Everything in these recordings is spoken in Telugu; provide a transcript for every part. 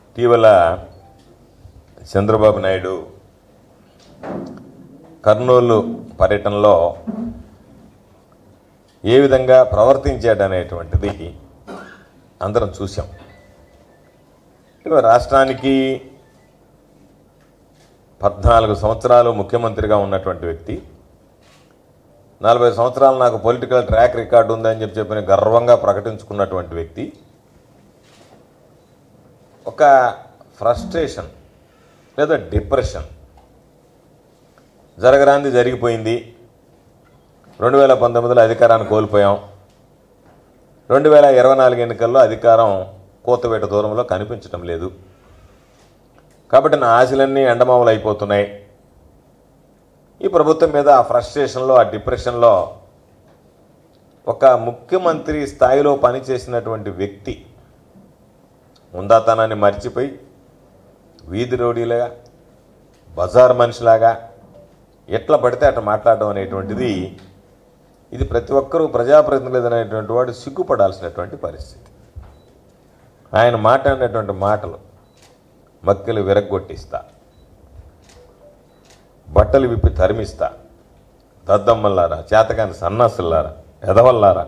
ఇటీవల చంద్రబాబు నాయుడు కర్నూలు పర్యటనలో ఏ విధంగా ప్రవర్తించాడనేటువంటిది అందరం చూసాం ఇటీవల రాష్ట్రానికి పద్నాలుగు సంవత్సరాలు ముఖ్యమంత్రిగా ఉన్నటువంటి వ్యక్తి నలభై సంవత్సరాలు నాకు పొలిటికల్ ట్రాక్ రికార్డు ఉందని చెప్పి చెప్పిన గర్వంగా ప్రకటించుకున్నటువంటి వ్యక్తి ఒక ఫ్రస్ట్రేషన్ లేదా డిప్రెషన్ జరగరాంది జరిగిపోయింది రెండు వేల పంతొమ్మిదిలో అధికారాన్ని కోల్పోయాం రెండు వేల ఇరవై నాలుగు ఎన్నికల్లో అధికారం కోతవేట దూరంలో కనిపించటం లేదు కాబట్టి నా ఆశలన్నీ ఎండమావులు అయిపోతున్నాయి ఈ ప్రభుత్వం మీద ఆ ఫ్రస్ట్రేషన్లో ఆ డిప్రెషన్లో ఒక ముఖ్యమంత్రి స్థాయిలో పనిచేసినటువంటి వ్యక్తి ఉందాతనాన్ని మర్చిపోయి వీధి రోడీలాగా బజార్ మనిషిలాగా ఎట్లా పడితే అట్లా మాట్లాడడం అనేటువంటిది ఇది ప్రతి ఒక్కరూ ప్రజాప్రతినిధులు అనేటువంటి వాడు సిగ్గుపడాల్సినటువంటి పరిస్థితి ఆయన మాట్లాడినటువంటి మాటలు మక్కెలు విరగ్గొట్టిస్తా బట్టలు విప్పి తరిమిస్తా దద్దమ్మల్లారా చేతకాని సన్నాసుల్లారా ఎదవల్లారా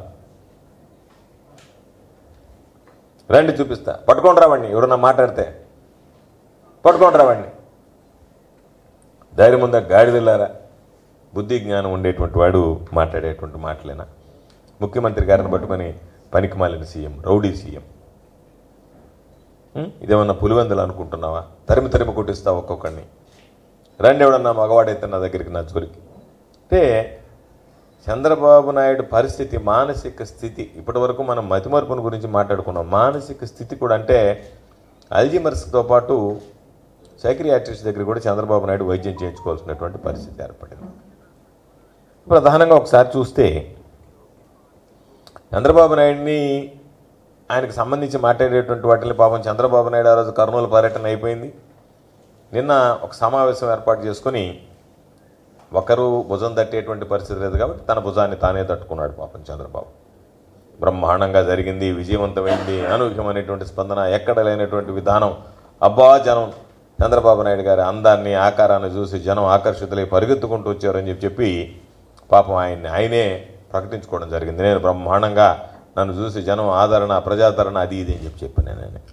రండి చూపిస్తా పట్టుకోండి రావండి ఎవరన్నా మాట్లాడితే పట్టుకోండి రావండి ధైర్యం ఉందా గాడిదల్లారా బుద్ధి జ్ఞానం ఉండేటువంటి వాడు మాట్లాడేటువంటి మాటలేనా ముఖ్యమంత్రి గారిని పట్టుకొని పనికి మాలిన సీఎం రౌడీ సీఎం ఉం? ఇదేమన్నా పులివెందులు అనుకుంటున్నావా తరిమి తరిమి కొట్టిస్తావు ఒక్కొక్కడిని రండి ఎవడన్నా మగవాడైతే నా దగ్గరికి నా జోలికి అంటే చంద్రబాబు నాయుడు పరిస్థితి మానసిక స్థితి ఇప్పటి వరకు మనం మతిమరుపుని గురించి మాట్లాడుకున్నాం మానసిక స్థితి కూడా అంటే అల్జిమర్స్తో పాటు సైక్రియాట్రిస్ట్ దగ్గర కూడా చంద్రబాబు నాయుడు వైద్యం చేయించుకోవాల్సినటువంటి పరిస్థితి ఏర్పడింది ప్రధానంగా ఒకసారి చూస్తే చంద్రబాబు నాయుడిని ఆయనకు సంబంధించి మాట్లాడేటువంటి వాటిని పాపం చంద్రబాబు నాయుడు ఆ రోజు కర్నూలు పర్యటన అయిపోయింది నిన్న ఒక సమావేశం ఏర్పాటు చేసుకొని ఒకరు భుజం తట్టేటువంటి పరిస్థితి లేదు కాబట్టి తన భుజాన్ని తానే తట్టుకున్నాడు పాపం చంద్రబాబు బ్రహ్మాండంగా జరిగింది విజయవంతమైంది అనూహ్యమైనటువంటి స్పందన ఎక్కడ లేనటువంటి విధానం అబ్బా జనం చంద్రబాబు నాయుడు గారి అందాన్ని ఆకారాన్ని చూసి జనం ఆకర్షితులై పరిగెత్తుకుంటూ వచ్చారని చెప్పి చెప్పి పాపం ఆయన్ని ఆయనే ప్రకటించుకోవడం జరిగింది నేను బ్రహ్మాండంగా నన్ను చూసి జనం ఆదరణ ప్రజాదరణ అది ఇది అని చెప్పి చెప్పాను నేను ఆయన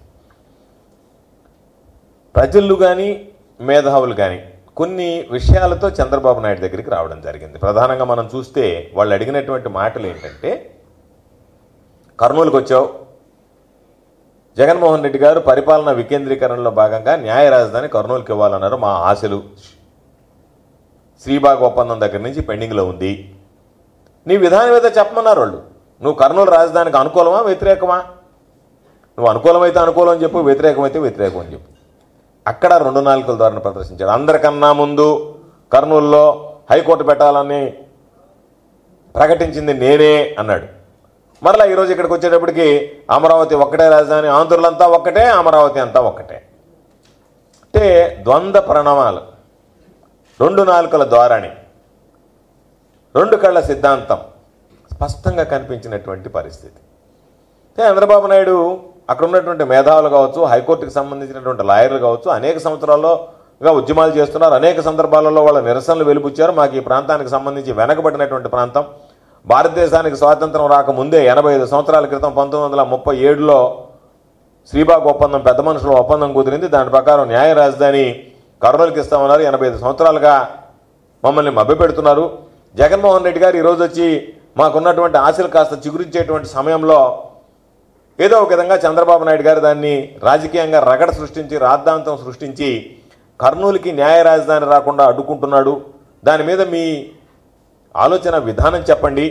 ప్రజలు కానీ మేధావులు కానీ కొన్ని విషయాలతో చంద్రబాబు నాయుడు దగ్గరికి రావడం జరిగింది ప్రధానంగా మనం చూస్తే వాళ్ళు అడిగినటువంటి మాటలు ఏంటంటే కర్నూలుకు వచ్చావు జగన్మోహన్ రెడ్డి గారు పరిపాలన వికేంద్రీకరణలో భాగంగా న్యాయ రాజధాని కర్నూలుకి ఇవ్వాలన్నారు మా ఆశలు శ్రీబాగ్ ఒప్పందం దగ్గర నుంచి పెండింగ్లో ఉంది నీ విధానం ఏదో చెప్పమన్నారు వాళ్ళు నువ్వు కర్నూలు రాజధానికి అనుకూలమా వ్యతిరేకమా నువ్వు అనుకూలమైతే అనుకూలం అని చెప్పు వ్యతిరేకమైతే వ్యతిరేకం అని చెప్పు అక్కడ రెండు నాలుగుల ధోరణి ప్రదర్శించాడు అందరికన్నా ముందు కర్నూలులో హైకోర్టు పెట్టాలని ప్రకటించింది నేనే అన్నాడు మరలా ఈరోజు ఇక్కడికి వచ్చేటప్పటికి అమరావతి ఒక్కటే రాజధాని ఆంధ్రులంతా ఒక్కటే అమరావతి అంతా ఒక్కటే అంటే ద్వంద్వ ప్రణామాలు రెండు నాలుకల ద్వారాని రెండు కళ్ళ సిద్ధాంతం స్పష్టంగా కనిపించినటువంటి పరిస్థితి అంటే చంద్రబాబు నాయుడు అక్కడ ఉన్నటువంటి మేధావులు కావచ్చు హైకోర్టుకి సంబంధించినటువంటి లాయర్లు కావచ్చు అనేక సంవత్సరాల్లోగా ఉద్యమాలు చేస్తున్నారు అనేక సందర్భాలలో వాళ్ళ నిరసనలు వెలుపుచ్చారు మాకు ఈ ప్రాంతానికి సంబంధించి వెనకబడినటువంటి ప్రాంతం భారతదేశానికి స్వాతంత్రం రాకముందే ఎనభై ఐదు సంవత్సరాల క్రితం పంతొమ్మిది వందల ముప్పై ఏడులో శ్రీబాగ్ ఒప్పందం పెద్ద మనుషుల ఒప్పందం కుదిరింది దాని ప్రకారం న్యాయ రాజధాని కర్నూలుకి ఇస్తామన్నారు ఎనభై ఐదు సంవత్సరాలుగా మమ్మల్ని మభ్యపెడుతున్నారు జగన్మోహన్ రెడ్డి గారు ఈరోజు వచ్చి మాకున్నటువంటి ఆశలు కాస్త చిగురించేటువంటి సమయంలో ఏదో ఒక విధంగా చంద్రబాబు నాయుడు గారు దాన్ని రాజకీయంగా రగడ సృష్టించి రాద్ధాంతం సృష్టించి కర్నూలుకి న్యాయ రాజధాని రాకుండా అడ్డుకుంటున్నాడు దాని మీద మీ ఆలోచన విధానం చెప్పండి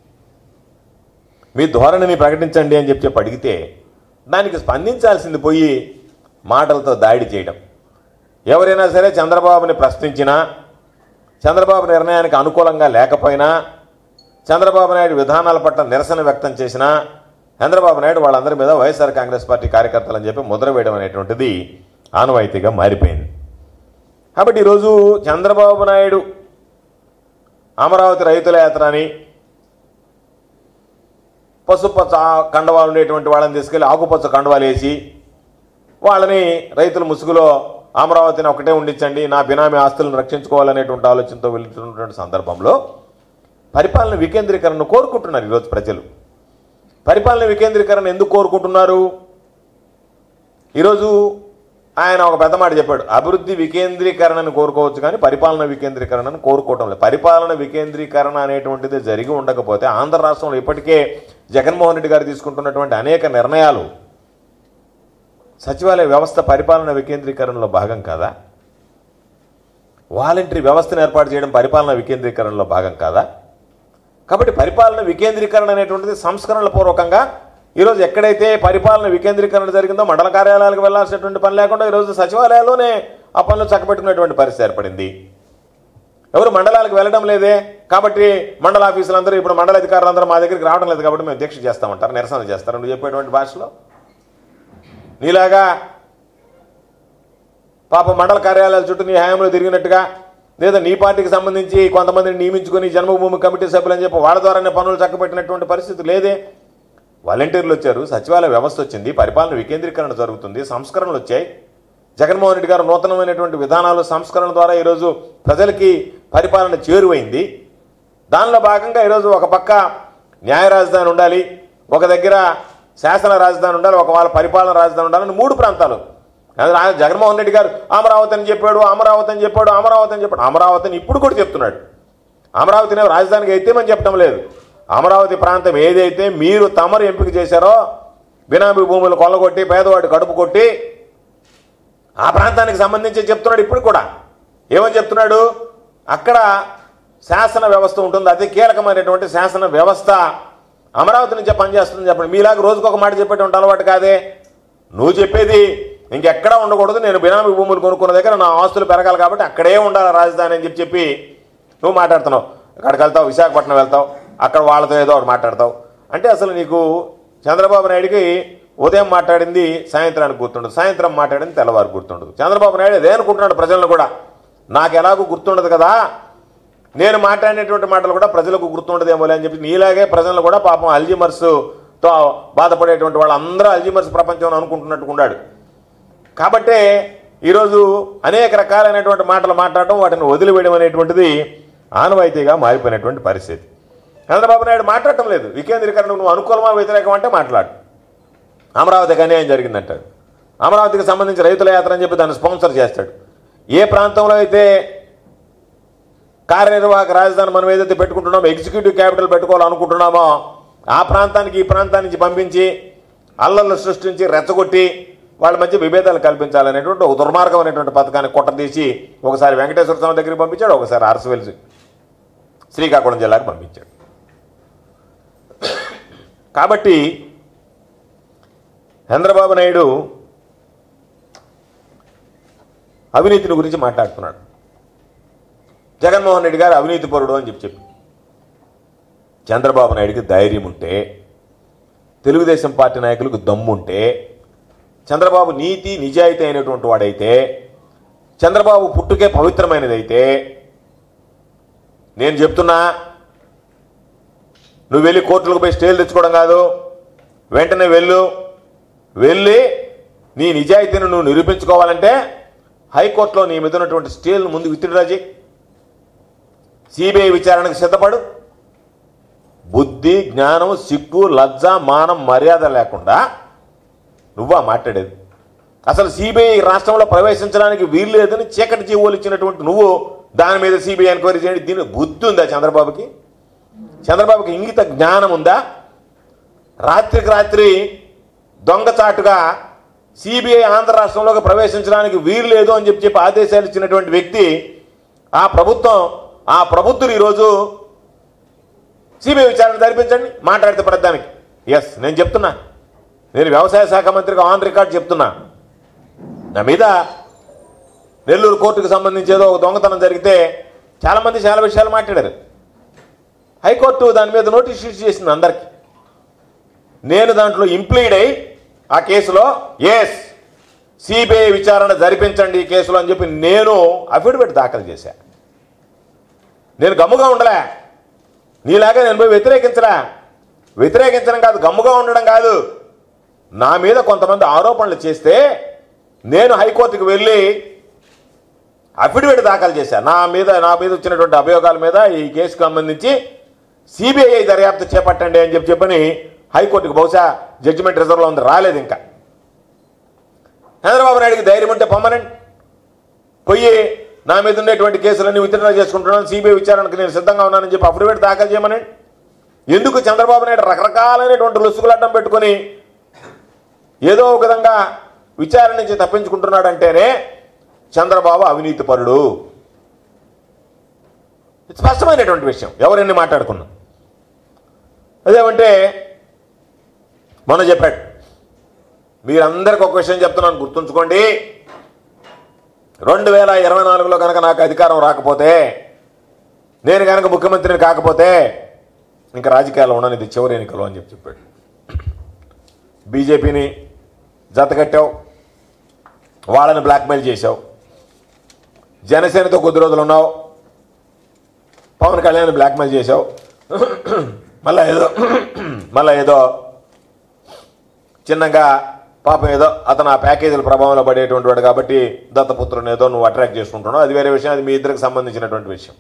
మీ ధోరణిని ప్రకటించండి అని చెప్పి చెప్పి అడిగితే దానికి స్పందించాల్సింది పోయి మాటలతో దాడి చేయడం ఎవరైనా సరే చంద్రబాబుని ప్రశ్నించినా చంద్రబాబు నిర్ణయానికి అనుకూలంగా లేకపోయినా చంద్రబాబు నాయుడు విధానాల పట్ల నిరసన వ్యక్తం చేసినా చంద్రబాబు నాయుడు వాళ్ళందరి మీద వైఎస్ఆర్ కాంగ్రెస్ పార్టీ కార్యకర్తలు అని చెప్పి ముద్ర వేయడం అనేటువంటిది ఆనవాయితీగా మారిపోయింది కాబట్టి ఈరోజు చంద్రబాబు నాయుడు అమరావతి రైతుల యాత్ర అని పసుపచ్చ కండవాలు ఉండేటువంటి వాళ్ళని తీసుకెళ్లి ఆకుపచ్చ కండవాలు వేసి వాళ్ళని రైతుల ముసుగులో అమరావతిని ఒకటే ఉండించండి నా బినామీ ఆస్తులను రక్షించుకోవాలనేటువంటి ఆలోచనతో వెళ్తున్నటువంటి సందర్భంలో పరిపాలన వికేంద్రీకరణను కోరుకుంటున్నారు ఈరోజు ప్రజలు పరిపాలన వికేంద్రీకరణ ఎందుకు కోరుకుంటున్నారు ఈరోజు ఆయన ఒక పెద్ద మాట చెప్పాడు అభివృద్ధి వికేంద్రీకరణను కోరుకోవచ్చు కానీ పరిపాలన వికేంద్రీకరణను కోరుకోవటం లేదు పరిపాలన వికేంద్రీకరణ అనేటువంటిది జరిగి ఉండకపోతే ఆంధ్ర రాష్ట్రంలో ఇప్పటికే జగన్మోహన్ రెడ్డి గారు తీసుకుంటున్నటువంటి అనేక నిర్ణయాలు సచివాలయ వ్యవస్థ పరిపాలన వికేంద్రీకరణలో భాగం కాదా వాలంటరీ వ్యవస్థను ఏర్పాటు చేయడం పరిపాలన వికేంద్రీకరణలో భాగం కాదా కాబట్టి పరిపాలన వికేంద్రీకరణ అనేటువంటిది సంస్కరణల పూర్వకంగా ఈరోజు ఎక్కడైతే పరిపాలన వికేంద్రీకరణ జరిగిందో మండల కార్యాలయాలకు వెళ్లాల్సినటువంటి పని లేకుండా ఈరోజు సచివాలయాల్లోనే ఆ పనులు చక్కబెట్టుకునేటువంటి పరిస్థితి ఏర్పడింది ఎవరు మండలాలకు వెళ్ళడం లేదే కాబట్టి మండల ఆఫీసులు అందరూ ఇప్పుడు మండల అధికారులు అందరూ మా దగ్గరికి రావడం లేదు కాబట్టి మేము దీక్ష చేస్తామంటారు నిరసన చేస్తారు నువ్వు చెప్పేటువంటి భాషలో నీలాగా పాప మండల కార్యాలయాల చుట్టూ నీ హయాంలో తిరిగినట్టుగా లేదా నీ పార్టీకి సంబంధించి కొంతమందిని నియమించుకొని జన్మభూమి కమిటీ సభ్యులు అని చెప్పి వాళ్ళ ద్వారానే పనులు చక్కబెట్టినటువంటి పరిస్థితి లేదే వాలంటీర్లు వచ్చారు సచివాలయ వ్యవస్థ వచ్చింది పరిపాలన వికేంద్రీకరణ జరుగుతుంది సంస్కరణలు వచ్చాయి జగన్మోహన్ రెడ్డి గారు నూతనమైనటువంటి విధానాలు సంస్కరణ ద్వారా ఈరోజు ప్రజలకి పరిపాలన చేరువైంది దానిలో భాగంగా ఈరోజు ఒక పక్క న్యాయ రాజధాని ఉండాలి ఒక దగ్గర శాసన రాజధాని ఉండాలి ఒక వాళ్ళ పరిపాలన రాజధాని ఉండాలని మూడు ప్రాంతాలు అది రా- జగన్మోహన్ రెడ్డి గారు అమరావతి అని చెప్పాడు అమరావతి అని చెప్పాడు అమరావతి అని చెప్పాడు అమరావతిని ఇప్పుడు కూడా చెప్తున్నాడు అమరావతిని రాజధానికి అయితేమని చెప్పడం లేదు అమరావతి ప్రాంతం ఏదైతే మీరు తమరు ఎంపిక చేశారో బినామీ భూములు కొల్లగొట్టి పేదవాడి కడుపు కొట్టి ఆ ప్రాంతానికి సంబంధించి చెప్తున్నాడు ఇప్పుడు కూడా ఏమని చెప్తున్నాడు అక్కడ శాసన వ్యవస్థ ఉంటుంది అతి కీలకమైనటువంటి శాసన వ్యవస్థ అమరావతి నుంచే పనిచేస్తుందని చెప్పండి మీలాగా రోజుకు ఒక మాట చెప్పేటువంటి అలవాటు కాదే నువ్వు చెప్పేది ఇంకెక్కడా ఉండకూడదు నేను బినామీ భూములు కొనుక్కున్న దగ్గర నా ఆస్తులు పెరగాలి కాబట్టి అక్కడే ఉండాలి రాజధాని అని చెప్పి చెప్పి నువ్వు మాట్లాడుతున్నావు అక్కడికి వెళ్తావు విశాఖపట్నం వెళ్తావు అక్కడ వాళ్ళతో ఏదో ఒకటి మాట్లాడతావు అంటే అసలు నీకు చంద్రబాబు నాయుడికి ఉదయం మాట్లాడింది సాయంత్రానికి గుర్తుండదు సాయంత్రం మాట్లాడింది తెల్లవారు గుర్తుండదు చంద్రబాబు నాయుడు అదే అనుకుంటున్నాడు ప్రజలను కూడా నాకు ఎలాగూ గుర్తుండదు కదా నేను మాట్లాడినటువంటి మాటలు కూడా ప్రజలకు గుర్తుండదేమో అని చెప్పి నీలాగే ప్రజలను కూడా పాపం అల్జిమర్స్తో బాధపడేటువంటి వాళ్ళందరూ అల్జిమర్స్ ప్రపంచం అనుకుంటున్నట్టుకున్నాడు కాబట్టే ఈరోజు అనేక రకాలైనటువంటి మాటలు మాట్లాడటం వాటిని వదిలివేయడం అనేటువంటిది ఆనవాయితీగా మారిపోయినటువంటి పరిస్థితి చంద్రబాబు నాయుడు మాట్లాడటం లేదు వికేంద్రీకరణ నువ్వు అనుకూలమా వ్యతిరేకం అంటే మాట్లాడు అమరావతికి అన్యాయం జరిగిందంటాడు అమరావతికి సంబంధించి రైతుల యాత్ర అని చెప్పి దాన్ని స్పాన్సర్ చేస్తాడు ఏ ప్రాంతంలో అయితే కార్యనిర్వాహక రాజధాని మనం ఏదైతే పెట్టుకుంటున్నామో ఎగ్జిక్యూటివ్ క్యాపిటల్ పెట్టుకోవాలనుకుంటున్నామో ఆ ప్రాంతానికి ఈ ప్రాంతానికి నుంచి పంపించి అల్లర్లు సృష్టించి రెచ్చగొట్టి వాళ్ళ మధ్య విభేదాలు కల్పించాలనేటువంటి ఒక దుర్మార్గమైనటువంటి పథకాన్ని కొట్టదీసి ఒకసారి వెంకటేశ్వర స్వామి దగ్గరికి పంపించాడు ఒకసారి అరసవెల్సి శ్రీకాకుళం జిల్లాకు పంపించాడు కాబట్టి చంద్రబాబు నాయుడు అవినీతిని గురించి మాట్లాడుతున్నాడు జగన్మోహన్ రెడ్డి గారు అవినీతి పరుడు అని చెప్పి చెప్పి చంద్రబాబు నాయుడికి ధైర్యం ఉంటే తెలుగుదేశం పార్టీ నాయకులకు దమ్ముంటే చంద్రబాబు నీతి నిజాయితీ అయినటువంటి వాడైతే చంద్రబాబు పుట్టుకే పవిత్రమైనదైతే నేను చెప్తున్నా నువ్వు వెళ్ళి కోర్టులకు పోయి స్టేలు తెచ్చుకోవడం కాదు వెంటనే వెళ్ళు వెళ్ళి నీ నిజాయితీని నువ్వు నిరూపించుకోవాలంటే హైకోర్టులో నీ మీద ఉన్నటువంటి స్టేల్ను ముందు విత్డ్రా చేయి సిబిఐ విచారణకు సిద్ధపడు బుద్ధి జ్ఞానం సిగ్గు లజ్జ మానం మర్యాద లేకుండా నువ్వా మాట్లాడేది అసలు సిబిఐ రాష్ట్రంలో ప్రవేశించడానికి వీలు లేదని చీకటి జీవోలు ఇచ్చినటువంటి నువ్వు దాని మీద సిబిఐ ఎంక్వైరీ చేయండి దీని బుద్ధి ఉందా చంద్రబాబుకి చంద్రబాబుకి ఇంగిత జ్ఞానం ఉందా రాత్రికి రాత్రి దొంగచాటుగా సిబిఐ ఆంధ్ర రాష్ట్రంలోకి ప్రవేశించడానికి వీలు లేదు అని చెప్పి చెప్పి ఆదేశాలు ఇచ్చినటువంటి వ్యక్తి ఆ ప్రభుత్వం ఆ ప్రభుత్వం ఈరోజు సిబిఐ విచారణ జరిపించండి మాట్లాడితే ప్రధానికి ఎస్ నేను చెప్తున్నా నేను వ్యవసాయ శాఖ మంత్రిగా ఆన్ రికార్డ్ చెప్తున్నా నా మీద నెల్లూరు కోర్టుకు సంబంధించి ఏదో ఒక దొంగతనం జరిగితే చాలామంది చాలా విషయాలు మాట్లాడారు హైకోర్టు దాని మీద నోటీస్ ఇష్యూ చేసింది అందరికీ నేను దాంట్లో ఇంప్లీడ్ అయి ఆ కేసులో ఎస్ సిబిఐ విచారణ జరిపించండి ఈ కేసులో అని చెప్పి నేను అఫిడవిట్ దాఖలు చేశా నేను గమ్ముగా ఉండలే నీలాగా నేను పోయి వ్యతిరేకించలే వ్యతిరేకించడం కాదు గమ్ముగా ఉండడం కాదు నా మీద కొంతమంది ఆరోపణలు చేస్తే నేను హైకోర్టుకు వెళ్ళి అఫిడవిట్ దాఖలు చేశాను నా మీద నా మీద వచ్చినటువంటి అభియోగాల మీద ఈ కేసుకు సంబంధించి సిబిఐ దర్యాప్తు చేపట్టండి అని చెప్పి చెప్పని హైకోర్టుకు బహుశా జడ్జిమెంట్ రిజర్వ్లో ఉంది రాలేదు ఇంకా చంద్రబాబు నాయుడికి ధైర్యం ఉంటే పొమ్మనండి పోయి నా మీద ఉండేటువంటి కేసులన్నీ విత్డ్రా చేసుకుంటున్నాను సిబిఐ విచారణకు నేను సిద్ధంగా ఉన్నానని చెప్పి అఫిడవిట్ దాఖలు చేయమనండి ఎందుకు చంద్రబాబు నాయుడు రకరకాలైనటువంటి లొసుగులడ్డం పెట్టుకొని ఏదో ఒక విధంగా విచారణ నుంచి తప్పించుకుంటున్నాడంటేనే చంద్రబాబు అవినీతి పరుడు ఇది స్పష్టమైనటువంటి విషయం ఎవరెన్ని మాట్లాడుకున్నా అదేమంటే మొన్న చెప్పాడు మీరందరికి ఒక విషయం చెప్తున్నాను గుర్తుంచుకోండి రెండు వేల ఇరవై నాలుగులో కనుక నాకు అధికారం రాకపోతే నేను కనుక ముఖ్యమంత్రిని కాకపోతే ఇంకా రాజకీయాల్లో ఉండను ఇది చివరి ఎన్నికలు అని చెప్పి చెప్పాడు బీజేపీని జతకట్టావు వాళ్ళని బ్లాక్మెయిల్ చేశావు జనసేనతో కొద్ది రోజులు ఉన్నావు పవన్ కళ్యాణ్ బ్లాక్మెయిల్ చేశావు మళ్ళా ఏదో మళ్ళా ఏదో చిన్నగా పాపం ఏదో అతను ఆ ప్యాకేజీల ప్రభావంలో పడేటువంటి వాడు కాబట్టి దత్తపుత్రుని ఏదో నువ్వు అట్రాక్ట్ చేసుకుంటున్నావు అది వేరే విషయం అది మీ ఇద్దరికి సంబంధించినటువంటి విషయం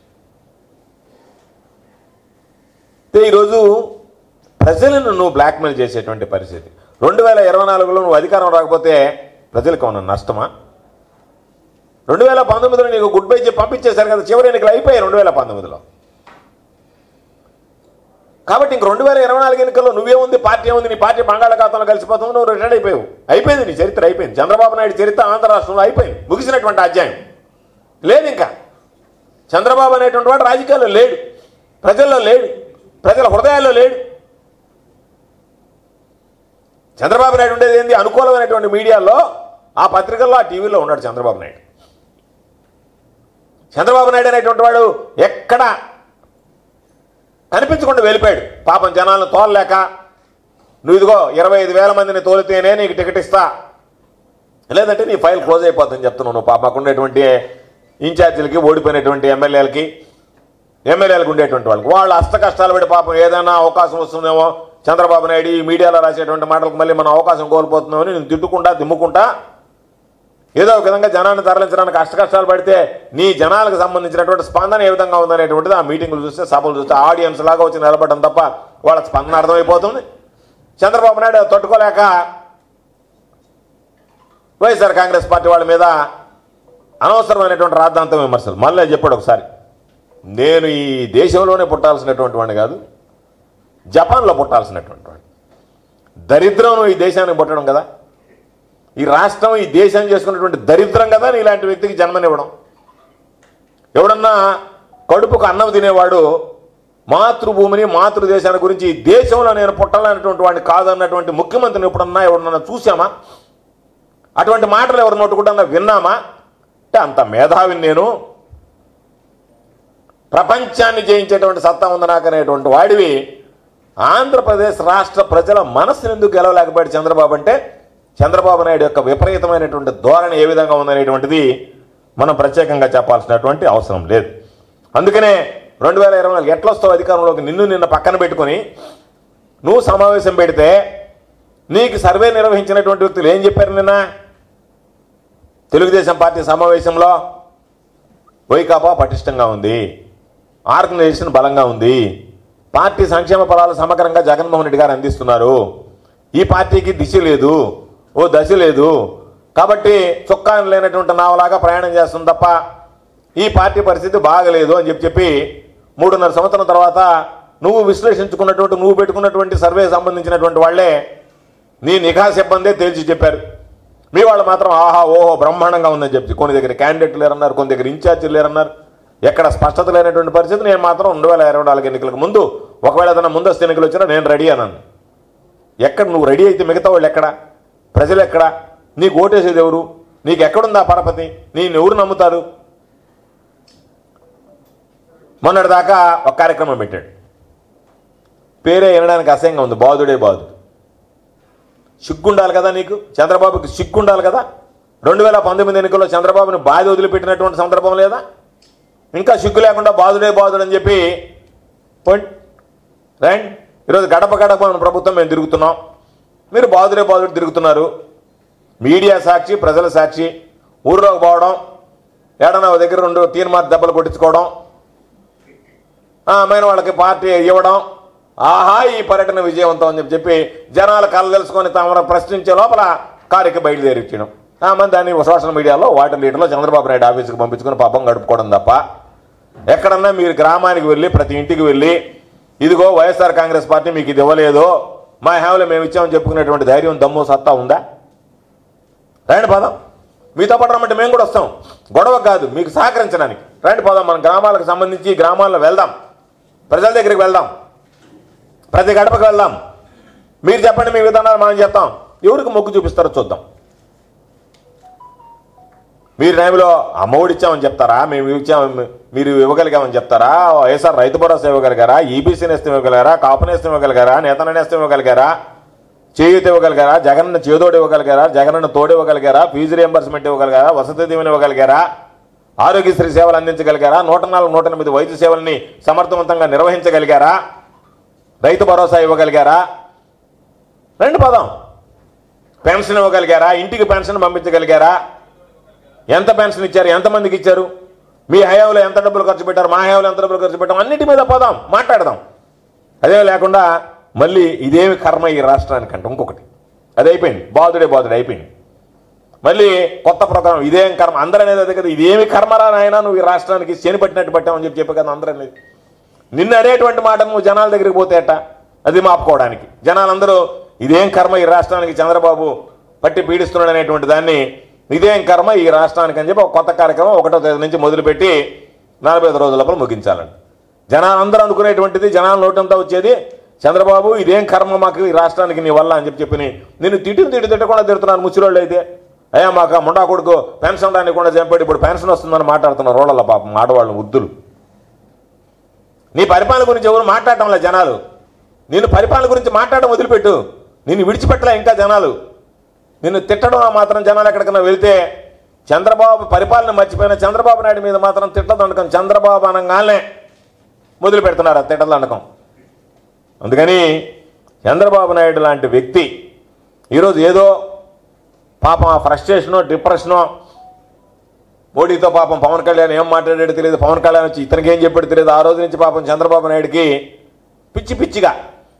అయితే ఈరోజు ప్రజలను నువ్వు బ్లాక్మెయిల్ చేసేటువంటి పరిస్థితి రెండు వేల ఇరవై నాలుగులో నువ్వు అధికారం రాకపోతే ప్రజలకు ఉన్న నష్టమా రెండు వేల పంతొమ్మిదిలో నీకు గుడ్ బై చెప్పి పంపించేశారు కదా చివరి ఎన్నికలు అయిపోయాయి రెండు వేల పంతొమ్మిదిలో కాబట్టి ఇంక రెండు వేల ఇరవై నాలుగు ఎన్నికల్లో నువ్వే ఉంది పార్టీ ఏముంది నీ పార్టీ బంగాళాఖాతంలో కలిసిపోతుంది నువ్వు రిటైర్డ్ అయిపోయావు అయిపోయింది నీ చరిత్ర అయిపోయింది చంద్రబాబు నాయుడు చరిత్ర ఆంధ్ర రాష్ట్రంలో అయిపోయింది ముగిసినటువంటి అధ్యాయం లేదు ఇంకా చంద్రబాబు అనేటువంటి వాడు రాజకీయాల్లో లేడు ప్రజల్లో లేడు ప్రజల హృదయాల్లో లేడు చంద్రబాబు నాయుడు ఉండేది ఏంది అనుకూలమైనటువంటి మీడియాలో ఆ పత్రికల్లో ఆ టీవీలో ఉన్నాడు చంద్రబాబు నాయుడు చంద్రబాబు నాయుడు అనేటువంటి వాడు ఎక్కడ కనిపించకుండా వెళ్ళిపోయాడు పాపం జనాలను తోలలేక నువ్వు ఇదిగో ఇరవై ఐదు వేల మందిని తోలితేనే నీకు టికెట్ ఇస్తా లేదంటే నీ ఫైల్ క్లోజ్ అయిపోతుందని చెప్తున్నావు నువ్వు పాప మాకు ఉండేటువంటి ఇన్ఛార్జీలకి ఓడిపోయినటువంటి ఎమ్మెల్యేలకి ఎమ్మెల్యేలకు ఉండేటువంటి వాళ్ళకి వాళ్ళు అష్ట కష్టాలు పడి పాపం ఏదైనా అవకాశం వస్తుందేమో చంద్రబాబు నాయుడు ఈ మీడియాలో రాసేటువంటి మాటలకు మళ్ళీ మనం అవకాశం కోల్పోతున్నామని నేను తిట్టుకుంటా దిమ్ముకుంటా ఏదో ఒక విధంగా జనాన్ని తరలించడానికి అష్ట కష్టాలు పడితే నీ జనాలకు సంబంధించినటువంటి స్పందన ఏ విధంగా ఉందనేటువంటిది ఆ మీటింగ్లు చూస్తే సభలు చూస్తే ఆడియన్స్ లాగా వచ్చి నిలబడడం తప్ప వాళ్ళ స్పందన అర్థమైపోతుంది చంద్రబాబు నాయుడు అది తట్టుకోలేక వైఎస్ఆర్ కాంగ్రెస్ పార్టీ వాళ్ళ మీద అనవసరమైనటువంటి రాద్ధాంతం విమర్శలు మళ్ళీ చెప్పాడు ఒకసారి నేను ఈ దేశంలోనే పుట్టాల్సినటువంటి వాడిని కాదు జపాన్లో పుట్టాల్సినటువంటి వాడిని దరిద్రం ఈ దేశానికి పుట్టడం కదా ఈ రాష్ట్రం ఈ దేశం చేసుకున్నటువంటి దరిద్రం కదా నీ ఇలాంటి వ్యక్తికి జన్మనివ్వడం ఎవడన్నా కడుపుకు అన్నం తినేవాడు మాతృభూమిని మాతృదేశాన్ని గురించి ఈ దేశంలో నేను పుట్టాలనేటువంటి వాడిని కాదన్నటువంటి ముఖ్యమంత్రిని ఎప్పుడన్నా ఎవడన్నా చూసామా అటువంటి మాటలు ఎవరు నోటుకుంటా విన్నామా అంటే అంత మేధావిని నేను ప్రపంచాన్ని జయించేటువంటి సత్తా ఉంది నాకు అనేటువంటి వాడివి ఆంధ్రప్రదేశ్ రాష్ట్ర ప్రజల మనస్సును ఎందుకు గెలవలేకపోయాడు చంద్రబాబు అంటే చంద్రబాబు నాయుడు యొక్క విపరీతమైనటువంటి ధోరణి ఏ విధంగా ఉందనేటువంటిది మనం ప్రత్యేకంగా చెప్పాల్సినటువంటి అవసరం లేదు అందుకనే రెండు వేల ఇరవై నాలుగు ఎట్లా వస్తావు అధికారంలోకి నిన్ను నిన్న పక్కన పెట్టుకొని నువ్వు సమావేశం పెడితే నీకు సర్వే నిర్వహించినటువంటి వ్యక్తులు ఏం చెప్పారు నిన్న తెలుగుదేశం పార్టీ సమావేశంలో వైకాపా పటిష్టంగా ఉంది ఆర్గనైజేషన్ బలంగా ఉంది పార్టీ సంక్షేమ ఫలాలు సమగ్రంగా జగన్మోహన్ రెడ్డి గారు అందిస్తున్నారు ఈ పార్టీకి దిశ లేదు ఓ దశ లేదు కాబట్టి చొక్కాను లేనటువంటి నావలాగా ప్రయాణం చేస్తుంది తప్ప ఈ పార్టీ పరిస్థితి బాగలేదు అని చెప్పి చెప్పి మూడున్నర సంవత్సరం తర్వాత నువ్వు విశ్లేషించుకున్నటువంటి నువ్వు పెట్టుకున్నటువంటి సర్వే సంబంధించినటువంటి వాళ్ళే నీ నిఘా సిబ్బందే తేల్చి చెప్పారు మీ వాళ్ళు మాత్రం ఆహా ఓహో బ్రహ్మాండంగా ఉందని చెప్పి కొన్ని దగ్గర క్యాండిడేట్ లేరన్నారు కొన్ని దగ్గర ఇన్ఛార్జీలు లేరన్నారు ఎక్కడ స్పష్టత లేనటువంటి పరిస్థితి నేను మాత్రం రెండు వేల ఇరవై నాలుగు ఎన్నికలకు ముందు ఒకవేళ ఏదైనా ముందస్తు ఎన్నికలు వచ్చినా నేను రెడీ అన్నాను ఎక్కడ నువ్వు రెడీ అయితే మిగతా వాళ్ళు ఎక్కడ ప్రజలు ఎక్కడ నీకు ఓటేసేది ఎవరు నీకు ఎక్కడుందా పరపతి నేను ఎవరు నమ్ముతారు మొన్నటిదాకా ఒక కార్యక్రమం పెట్టాడు పేరే వినడానికి అసహ్యంగా ఉంది బాధుడే బాధుడు సిగ్గుండాలి కదా నీకు చంద్రబాబుకి సిగ్గుండాలి కదా రెండు వేల పంతొమ్మిది ఎన్నికల్లో చంద్రబాబుని బాధ వదిలిపెట్టినటువంటి సందర్భం లేదా ఇంకా సిగ్గు లేకుండా బాధుడే బాధుడు అని చెప్పి పోండి రండి ఈరోజు గడప గడప మన ప్రభుత్వం మేము తిరుగుతున్నాం మీరు బాధుడే బాధుడు తిరుగుతున్నారు మీడియా సాక్షి ప్రజల సాక్షి ఊర్లోకి పోవడం ఏడన్నా ఓ దగ్గర రెండు తీర్మార్ దెబ్బలు కొట్టించుకోవడం ఆ, అమ్మాయిన వాళ్ళకి పార్టీ ఇవ్వడం ఆహా ఈ పర్యటన విజయవంతం అని చెప్పి చెప్పి జనాల కళ్ళు తెలుసుకొని తమను ప్రశ్నించే లోపల కారుకి బయలుదేరించడం ఆ మంది దాన్ని సోషల్ మీడియాలో వాటర్ లీటర్లో చంద్రబాబు నాయుడు ఆఫీస్కి పంపించుకొని పాపం గడుపుకోవడం తప్ప ఎక్కడన్నా మీరు గ్రామానికి వెళ్ళి ప్రతి ఇంటికి వెళ్ళి ఇదిగో వైఎస్ఆర్ కాంగ్రెస్ పార్టీ మీకు ఇది ఇవ్వలేదు మా హ్యావ్లో మేము ఇచ్చామని చెప్పుకునేటువంటి ధైర్యం దమ్ము సత్తా ఉందా రండి పదం మీతో పాటు రమ్మంటే మేము కూడా వస్తాం గొడవ కాదు మీకు సహకరించడానికి రండి పదం మన గ్రామాలకు సంబంధించి గ్రామాల్లో వెళ్దాం ప్రజల దగ్గరికి వెళ్దాం ప్రతి గడపకి వెళ్దాం మీరు చెప్పండి మీ విధానాలు మనం చెప్తాం ఎవరికి మొగ్గు చూపిస్తారో చూద్దాం మీరు టైంలో అమ్మఒడి ఇచ్చామని చెప్తారా మేము ఇచ్చాము మీరు ఇవ్వగలిగామని చెప్తారా వైఎస్ఆర్ రైతు భరోసా ఇవ్వగలిగారా ఈబీసీ నేస్తం ఇవ్వగలిగారా కాపు నేస్తం ఇవ్వగలిగారా నేతన నేస్తం ఇవ్వగలిగారా చేయూత ఇవ్వగలిగారా జగనన్న చేదోడు ఇవ్వగలిగారా జగనన్న తోడు ఇవ్వగలిగారా ఫీజు రియంబర్స్మెంట్ ఇవ్వగలిగారా వసతి దీవెన ఇవ్వగలిగారా ఆరోగ్యశ్రీ సేవలు అందించగలిగారా నూట నాలుగు నూట ఎనిమిది వైద్య సేవల్ని సమర్థవంతంగా నిర్వహించగలిగారా రైతు భరోసా ఇవ్వగలిగారా రెండు పదం పెన్షన్ ఇవ్వగలిగారా ఇంటికి పెన్షన్ పంపించగలిగారా ఎంత పెన్షన్ ఇచ్చారు ఎంతమందికి ఇచ్చారు మీ హయాంలో ఎంత డబ్బులు ఖర్చు పెట్టారు మా హయాంలో ఎంత డబ్బులు ఖర్చు పెట్టాం అన్నిటి మీద పోదాం మాట్లాడదాం అదే లేకుండా మళ్ళీ ఇదేమి కర్మ ఈ రాష్ట్రానికి అంటే ఇంకొకటి అది అయిపోయింది బాధుడే బాధుడే అయిపోయింది మళ్ళీ కొత్త ప్రోగ్రాం ఇదేం కర్మ అందరూ అనేది అదే కదా ఇదేమి కర్మరా నాయన నువ్వు ఈ రాష్ట్రానికి శని పట్టినట్టు పట్టామని చెప్పి చెప్పి కదా అందరూ అనేది నిన్ను అనేటువంటి మాట నువ్వు జనాల దగ్గరికి పోతే అట్ట అది మాపుకోవడానికి జనాలందరూ ఇదేం కర్మ ఈ రాష్ట్రానికి చంద్రబాబు పట్టి పీడిస్తున్నాడు అనేటువంటి దాన్ని ఇదేం కర్మ ఈ రాష్ట్రానికి అని చెప్పి ఒక కొత్త కార్యక్రమం ఒకటో తేదీ నుంచి మొదలుపెట్టి నలభై ఐదు రోజుల లోపల ముగించాలండి జనాలందరూ అనుకునేటువంటిది జనాల నోటంతా వచ్చేది చంద్రబాబు ఇదేం కర్మ మాకు ఈ రాష్ట్రానికి నీ వల్ల అని చెప్పి చెప్పి నిన్ను తిట్టి తిట్టి తిట్టకుండా తిడుతున్నారు ముచ్చిరోళ్ళు అయితే అయ్యా మాకు ఆ ముండా కొడుకు పెన్షన్ రానికుండా చంపాడు ఇప్పుడు పెన్షన్ వస్తుందని మాట్లాడుతున్నారు రోళ్ళ పాపం ఆడవాళ్ళు ముద్దులు నీ పరిపాలన గురించి ఎవరు మాట్లాడటం లేదు జనాలు నేను పరిపాలన గురించి మాట్లాడడం వదిలిపెట్టు నిన్ను విడిచిపెట్టలే ఇంకా జనాలు నిన్ను తిట్టడం మాత్రం జనాలు ఎక్కడికైనా వెళ్తే చంద్రబాబు పరిపాలన మర్చిపోయిన చంద్రబాబు నాయుడు మీద మాత్రం తిట్టదండకం చంద్రబాబు అనగానే మొదలు పెడుతున్నారు ఆ తిట్టదండకం అందుకని చంద్రబాబు నాయుడు లాంటి వ్యక్తి ఈరోజు ఏదో పాపం ఆ ఫ్రస్ట్రేషనో డిప్రెషనో మోడీతో పాపం పవన్ కళ్యాణ్ ఏం మాట్లాడాడో తెలియదు పవన్ కళ్యాణ్ వచ్చి ఇతనికి ఏం చెప్పాడో తెలియదు ఆ రోజు నుంచి పాపం చంద్రబాబు నాయుడుకి పిచ్చి పిచ్చిగా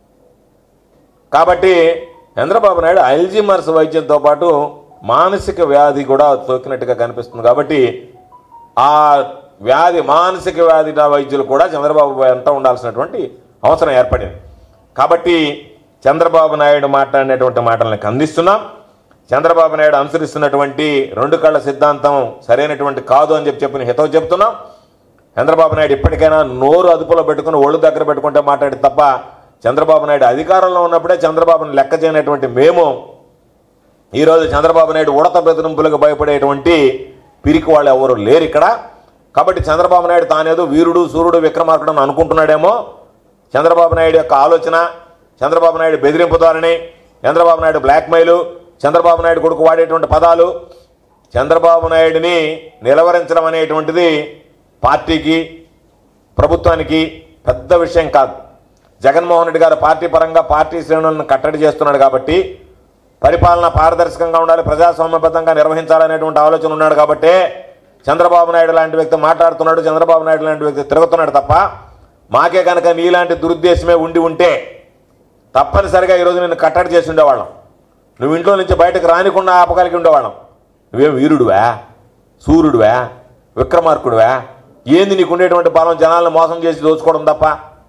కాబట్టి చంద్రబాబు నాయుడు అల్జిమర్స్ వైద్యంతో పాటు మానసిక వ్యాధి కూడా సోకినట్టుగా కనిపిస్తుంది కాబట్టి ఆ వ్యాధి మానసిక వ్యాధి వైద్యులు కూడా చంద్రబాబు వెంట ఉండాల్సినటువంటి అవసరం ఏర్పడింది కాబట్టి చంద్రబాబు నాయుడు మాట్లాడినటువంటి మాటలను ఖండిస్తున్నాం చంద్రబాబు నాయుడు అనుసరిస్తున్నటువంటి రెండు కళ్ళ సిద్ధాంతం సరైనటువంటి కాదు అని చెప్పి చెప్పిన హితవు చెప్తున్నాం చంద్రబాబు నాయుడు ఇప్పటికైనా నోరు అదుపులో పెట్టుకుని ఒళ్ళు దగ్గర పెట్టుకుంటే మాట్లాడి తప్ప చంద్రబాబు నాయుడు అధికారంలో ఉన్నప్పుడే చంద్రబాబును లెక్క చేయనటువంటి మేము ఈరోజు చంద్రబాబు నాయుడు ఉడత బెదిరింపులకు భయపడేటువంటి పిరికి వాళ్ళు ఎవరు లేరు ఇక్కడ కాబట్టి చంద్రబాబు నాయుడు తానేదో వీరుడు సూర్యుడు విక్రమార్కుడు అని అనుకుంటున్నాడేమో చంద్రబాబు నాయుడు యొక్క ఆలోచన చంద్రబాబు నాయుడు బెదిరింపు ధోరణి చంద్రబాబు నాయుడు బ్లాక్మెయిల్ చంద్రబాబు నాయుడు కొడుకు వాడేటువంటి పదాలు చంద్రబాబు నాయుడిని నిలవరించడం అనేటువంటిది పార్టీకి ప్రభుత్వానికి పెద్ద విషయం కాదు జగన్మోహన్ రెడ్డి గారు పార్టీ పరంగా పార్టీ శ్రేణులను కట్టడి చేస్తున్నాడు కాబట్టి పరిపాలన పారదర్శకంగా ఉండాలి ప్రజాస్వామ్యబద్ధంగా నిర్వహించాలనేటువంటి ఆలోచన ఉన్నాడు కాబట్టే చంద్రబాబు నాయుడు లాంటి వ్యక్తి మాట్లాడుతున్నాడు చంద్రబాబు నాయుడు లాంటి వ్యక్తి తిరుగుతున్నాడు తప్ప మాకే కనుక నీలాంటి దురుద్దేశమే ఉండి ఉంటే తప్పనిసరిగా ఈరోజు నిన్ను కట్టడి చేసి ఉండేవాళ్ళం నువ్వు ఇంట్లో నుంచి బయటకు రానికుండా ఆపగలిగి ఉండేవాళ్ళం నువ్వేం వీరుడువా సూర్యుడువా విక్రమార్కుడువా ఏంది నీకు ఉండేటువంటి బలం జనాలను మోసం చేసి దోచుకోవడం తప్ప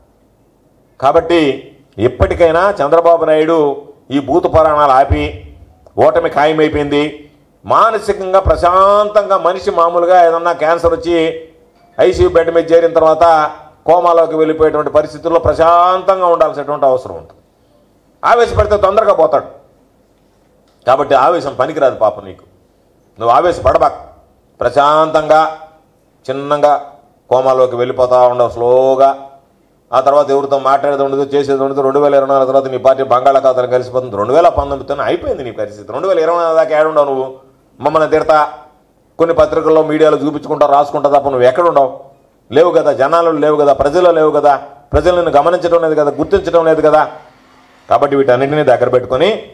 కాబట్టి ఇప్పటికైనా చంద్రబాబు నాయుడు ఈ భూత పురాణాలు ఆపి ఓటమి ఖాయమైపోయింది మానసికంగా ప్రశాంతంగా మనిషి మామూలుగా ఏదన్నా క్యాన్సర్ వచ్చి ఐసీయూ బెడ్ మీద చేరిన తర్వాత కోమాలోకి వెళ్ళిపోయేటువంటి పరిస్థితుల్లో ప్రశాంతంగా ఉండాల్సినటువంటి అవసరం ఉంటుంది ఆవేశపడితే తొందరగా పోతాడు కాబట్టి ఆవేశం పనికిరాదు పాపం నీకు నువ్వు ఆవేశపడబాక్ ప్రశాంతంగా చిన్నగా కోమాలోకి వెళ్ళిపోతా ఉండవు స్లోగా ఆ తర్వాత ఎవరితో మాట్లాడేది ఉండదు చేసేది ఉండదు రెండు వేల ఇరవై నాలుగు తర్వాత నీ పార్టీ బంగాళాఖాతాలు కలిసిపోతుంది రెండు వేల పంతొమ్మిదితోనే అయిపోయింది నీ పరిస్థితి రెండు వేల ఇరవై నాలుగు దాకా ఏడుండవు నువ్వు మమ్మల్ని తిడతా కొన్ని పత్రికల్లో మీడియాలో చూపించుకుంటా రాసుకుంటా తప్ప నువ్వు ఎక్కడుండవు లేవు కదా జనాలు లేవు కదా ప్రజలు లేవు కదా ప్రజలను గమనించడం లేదు కదా గుర్తించడం లేదు కదా కాబట్టి వీటన్నిటిని దగ్గర పెట్టుకొని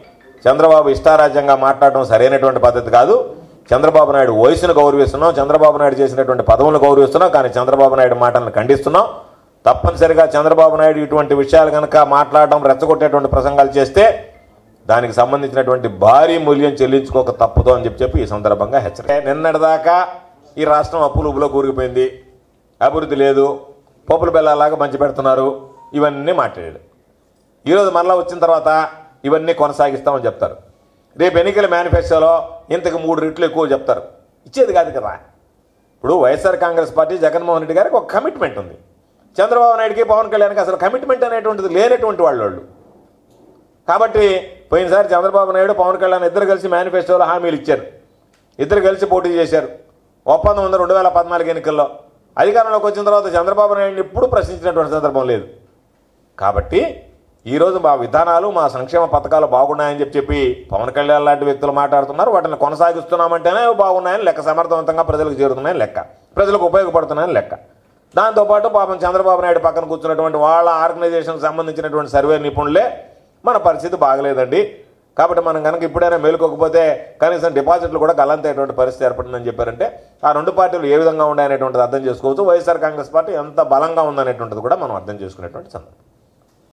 చంద్రబాబు ఇష్టారాజ్యంగా మాట్లాడడం సరైనటువంటి పద్ధతి కాదు చంద్రబాబు నాయుడు వయసును గౌరవిస్తున్నాం చంద్రబాబు నాయుడు చేసినటువంటి పదవులను గౌరవిస్తున్నాం కానీ చంద్రబాబు నాయుడు మాటలను ఖండిస్తున్నాం తప్పనిసరిగా చంద్రబాబు నాయుడు ఇటువంటి విషయాలు కనుక మాట్లాడడం రెచ్చగొట్టేటువంటి ప్రసంగాలు చేస్తే దానికి సంబంధించినటువంటి భారీ మూల్యం చెల్లించుకోక తప్పదు అని చెప్పి చెప్పి ఈ సందర్భంగా హెచ్చరిక నిన్నటిదాకా ఈ రాష్ట్రం అప్పులు ఉబ్బులో కూరిగిపోయింది అభివృద్ధి లేదు పప్పుల బెల్లాలాగా మంచి పెడుతున్నారు ఇవన్నీ మాట్లాడాడు ఈరోజు మరలా వచ్చిన తర్వాత ఇవన్నీ కొనసాగిస్తామని చెప్తారు రేపు ఎన్నికల మేనిఫెస్టోలో ఇంతకు మూడు రెట్లు ఎక్కువ చెప్తారు ఇచ్చేది కాదు కదా ఇప్పుడు వైఎస్ఆర్ కాంగ్రెస్ పార్టీ జగన్మోహన్ రెడ్డి గారికి ఒక కమిట్మెంట్ ఉంది చంద్రబాబు నాయుడుకి పవన్ కళ్యాణ్కి అసలు కమిట్మెంట్ అనేటువంటిది లేనటువంటి వాళ్ళు వాళ్ళు కాబట్టి పోయినసారి చంద్రబాబు నాయుడు పవన్ కళ్యాణ్ ఇద్దరు కలిసి మేనిఫెస్టోలో హామీలు ఇచ్చారు ఇద్దరు కలిసి పోటీ చేశారు ఒప్పందం ఉంది రెండు వేల పద్నాలుగు ఎన్నికల్లో అధికారంలోకి వచ్చిన తర్వాత చంద్రబాబు నాయుడిని ఎప్పుడూ ప్రశ్నించినటువంటి సందర్భం లేదు కాబట్టి ఈరోజు మా విధానాలు మా సంక్షేమ పథకాలు బాగున్నాయని చెప్పి చెప్పి పవన్ కళ్యాణ్ లాంటి వ్యక్తులు మాట్లాడుతున్నారు వాటిని కొనసాగిస్తున్నామంటేనే అవి బాగున్నాయని లెక్క సమర్థవంతంగా ప్రజలకు చేరుతున్నాయని లెక్క ప్రజలకు ఉపయోగపడుతున్నాయని లెక్క దాంతోపాటు పాపం చంద్రబాబు నాయుడు పక్కన కూర్చున్నటువంటి వాళ్ళ ఆర్గనైజేషన్కి సంబంధించినటువంటి సర్వే నిపుణులే మన పరిస్థితి బాగలేదండి కాబట్టి మనం కనుక ఇప్పుడైనా మేలుకోకపోతే కనీసం డిపాజిట్లు కూడా గల్లంతేటువంటి పరిస్థితి ఏర్పడిందని చెప్పారంటే ఆ రెండు పార్టీలు ఏ విధంగా ఉన్నాయనేటువంటిది అర్థం చేసుకోవచ్చు వైఎస్ఆర్ కాంగ్రెస్ పార్టీ ఎంత బలంగా ఉందనేటువంటిది కూడా మనం అర్థం చేసుకునేటువంటి సందర్భం